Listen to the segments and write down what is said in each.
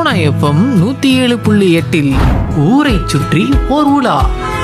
Sona FM நூத்தி ஏழு புள்ளி எட்டில் ஊரை சுற்றி ஓர் உலா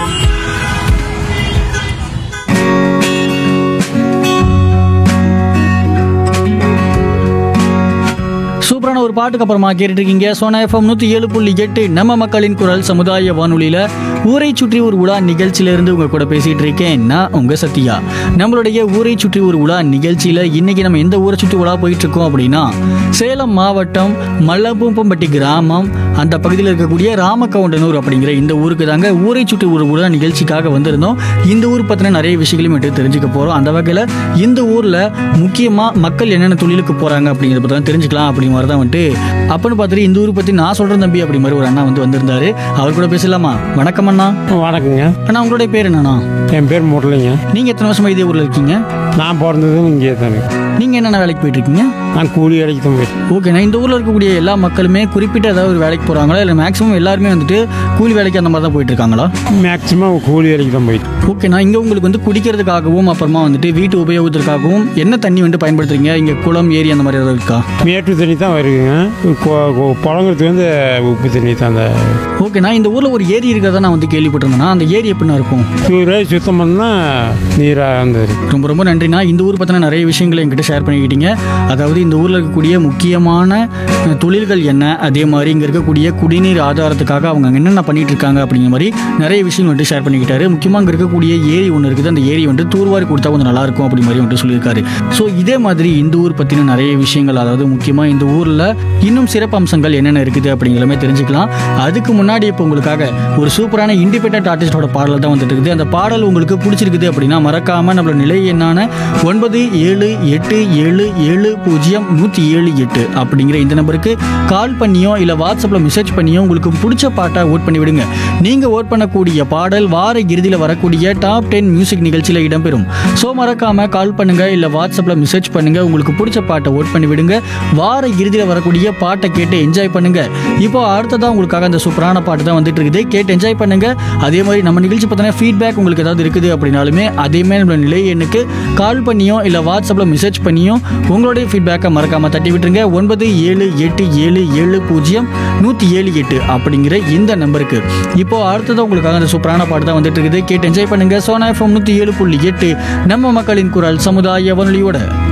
சூப்பரான ஒரு பாட்டுக்கு அப்புறமா கேட்டுட்டு இருக்கீங்க சோனா எஃப்எம் நூற்றி ஏழு புள்ளி எட்டு நம்ம மக்களின் குரல் சமுதாய வானொலியில் ஊரை சுற்றி ஒரு உலா நிகழ்ச்சியிலேருந்து உங்கள் கூட பேசிகிட்டு இருக்கேன் நான் உங்கள் சத்யா நம்மளுடைய ஊரை சுற்றி ஒரு உலா நிகழ்ச்சியில் இன்னைக்கு நம்ம எந்த ஊரை சுற்றி உலா போயிட்டு இருக்கோம் அப்படின்னா சேலம் மாவட்டம் மல்லபூம்பம்பட்டி கிராமம் அந்த பகுதியில் இருக்கக்கூடிய ராமகவுண்டனூர் அப்படிங்கிற இந்த ஊருக்கு தாங்க ஊரை சுற்றி ஒரு உலா நிகழ்ச்சிக்காக வந்திருந்தோம் இந்த ஊர் பற்றின நிறைய விஷயங்களையும் எடுத்து தெரிஞ்சுக்க போகிறோம் அந்த வகையில் இந்த ஊரில் முக்கியமாக மக்கள் என்னென்ன தொழிலுக்கு போகிறாங்க அப்படிங்கிறத பற்றி தான் தெரிஞ்சுக்கலாம் அப்படி மாதிரி தான் வந்துட்டு அப்பன்னு பார்த்துட்டு இந்த ஊர் பற்றி நான் சொல்கிறேன் தம்பி அப்படி மாதிரி ஒரு அண்ணா வந்து வந்திருந்தாரு அவர் கூட பேசலாமா வணக்கம் அண்ணா வணக்கங்க அண்ணா உங்களுடைய பேர் என்னண்ணா என் பேர் முரளிங்க நீங்கள் எத்தனை வருஷமா இதே ஊரில் இருக்கீங்க நான் பிறந்ததும் இங்கே தானே நீங்கள் என்னென்ன வேலைக்கு போயிட்டு இருக்கீங்க நான் கூலி வேலைக்கு தான் போயிட்டேன் ஓகேண்ணா இந்த ஊரில் இருக்கக்கூடிய எல்லா மக்களுமே குறிப்பிட்ட ஏதாவது ஒரு வேலைக்கு போகிறாங்களா இல்லை மேக்ஸிமம் எல்லாருமே வந்துட்டு கூலி வேலைக்கு அந்த மாதிரி தான் போயிட்டு இருக்காங்களா மேக்ஸிமம் கூலி வேலைக்கு தான் போயிட்டேன் ஓகேண்ணா இங்கே உங்களுக்கு வந்து குடிக்கிறதுக்காகவும் அப்புறமா வந்துட்டு வீட்டு உபயோகத்திற்காகவும் என்ன தண்ணி வந்துட்டு பயன்படுத்துறீங்க இங்கே குளம் ஏரி அந்த மாதிரி ஏதாவது இருக்கா மேட்டு தண்ணி தான் வருதுங்க கொ- கொ- புழங்குறதுக்கு வந்து உப்பு தண்ணி தான் அந்த ஓகேண்ணா இந்த ஊரில் ஒரு ஏரி இருக்கிறதா நான் வந்து கேள்விப்பட்டிருந்தேன்னா அந்த ஏரி எப்படிண்ணா இருக்கும் தூரை சுத்தம் பண்ணால் நீராக இருந்தது ரொம்ப ரொம்ப நன்றிண்ணா இந்த ஊர் பற்றின நிறைய விஷயங்களை என்கிட்ட ஷேர் பண்ணிக்கிட்டீங்க அதாவது இந்த ஊரில் இருக்கக்கூடிய முக்கியமான அஹ், தொழில்கள் என்ன அதே மாதிரி இங்கே இருக்கக்கூடிய குடிநீர் ஆதாரத்துக்காக அவங்க அங்க என்னென்ன பண்ணிட்டு இருக்காங்க அப்படிங்கிற மாதிரி நிறைய விஷயங்கள் வந்துட்டு ஷேர் பண்ணிக்கிட்டாரு முக்கியமாக அங்கே இருக்கக்கூடிய ஏரி ஒன்று இருக்குது அந்த ஏரி வந்துட்டு தூர்வாரி கொடுத்தா கொஞ்சம் நல்லா இருக்கும் அப்படி மாதிரி வந்துட்டு சொல்லியிருக்காரு ஸோ இதே மாதிரி இந்த ஊர் பற்றின நிறைய விஷயங்கள் அதாவது முக்கியமாக இந்த ஊரில் இன்னும் சிறப்பு அம்சங்கள் என்னென்ன இருக்குது அப்படிங்கிறமே தெரிஞ்சுக்கலாம் அதுக்கு முன்னாடி இப்போ உங்களுக்காக ஒரு சூப்பரான இண்டிபெண்டன்ட் ஆர்டிஸ்டோட பாடல் தான் வந்துட்டு இருக்குது அந்த பாடல் உங்களுக்கு பிடிச்சிருக்குது அப்படின்னா மறக்காம நம்மளோட நிலை என்னான ஒன்பது ஏழு எட்டு ஏழு ஏழு பூஜ்ஜியம் நூற்றி ஏழு எட்டு அப்படிங்கிற இந்த நம்பருக்கு கால் பண்ணியோ இல்லை வாட்ஸ்அப்பில் மெசேஜ் பண்ணியோ உங்களுக்கு பிடிச்ச பாட்டை ஓட் பண்ணி விடுங்க நீங்கள் ஓட் பண்ணக்கூடிய பாடல் வார இறுதியில் வரக்கூடிய டாப் டென் மியூசிக் நிகழ்ச்சியில் இடம்பெறும் ஸோ மறக்காம கால் பண்ணுங்க இல்லை வாட்ஸ்அப்பில் மெசேஜ் பண்ணுங்க உங்களுக்கு பிடிச்ச பாட்டை ஓட் பண்ணி விடுங்க வார இறுதியில் வரக்கூடிய பாட்டை கேட்டு என்ஜாய் பண்ணுங்க இப்போ அடுத்ததான் உங்களுக்காக அந்த சூப்பரான பாட்டு தான் வந்துட்டு இருக்குது கேட்டு என்ஜாய் பண்ணுங்க அதே மாதிரி நம்ம நிகழ்ச்சி பார்த்தீங்கன்னா ஃபீட்பேக் உங்களுக்கு ஏதாவது இருக்குது அப்படின்னாலுமே அதே மாதிரி நம்மளோட நிலை எண்ணுக்கு கால் பண்ணியோ இல்லை வாட்ஸ்அப்பில் மெசேஜ் பண்ணியோ உங்களுடைய ஃபீட்பேக்கை மறக்காம தட்டி விட்டுருங்க ஒன்பது ஏழு எட்டு ஏழு ஏழு பூஜ்ஜியம் நூற்றி ஏழு எட்டு அப்படிங்கிற இந்த நம்பருக்கு இப்போ அடுத்ததான் உங்களுக்காக அந்த சூப்பரான பாட்டு தான் வந்துட்டு இருக்குது கேட்டு என்ஜாய் பண்ணுங்க சோனா எஃப்எம் நூற்றி ஏழு புள்ளி எட்டு நம்ம மக்களின் குரல் சமுதாய வானொலியோட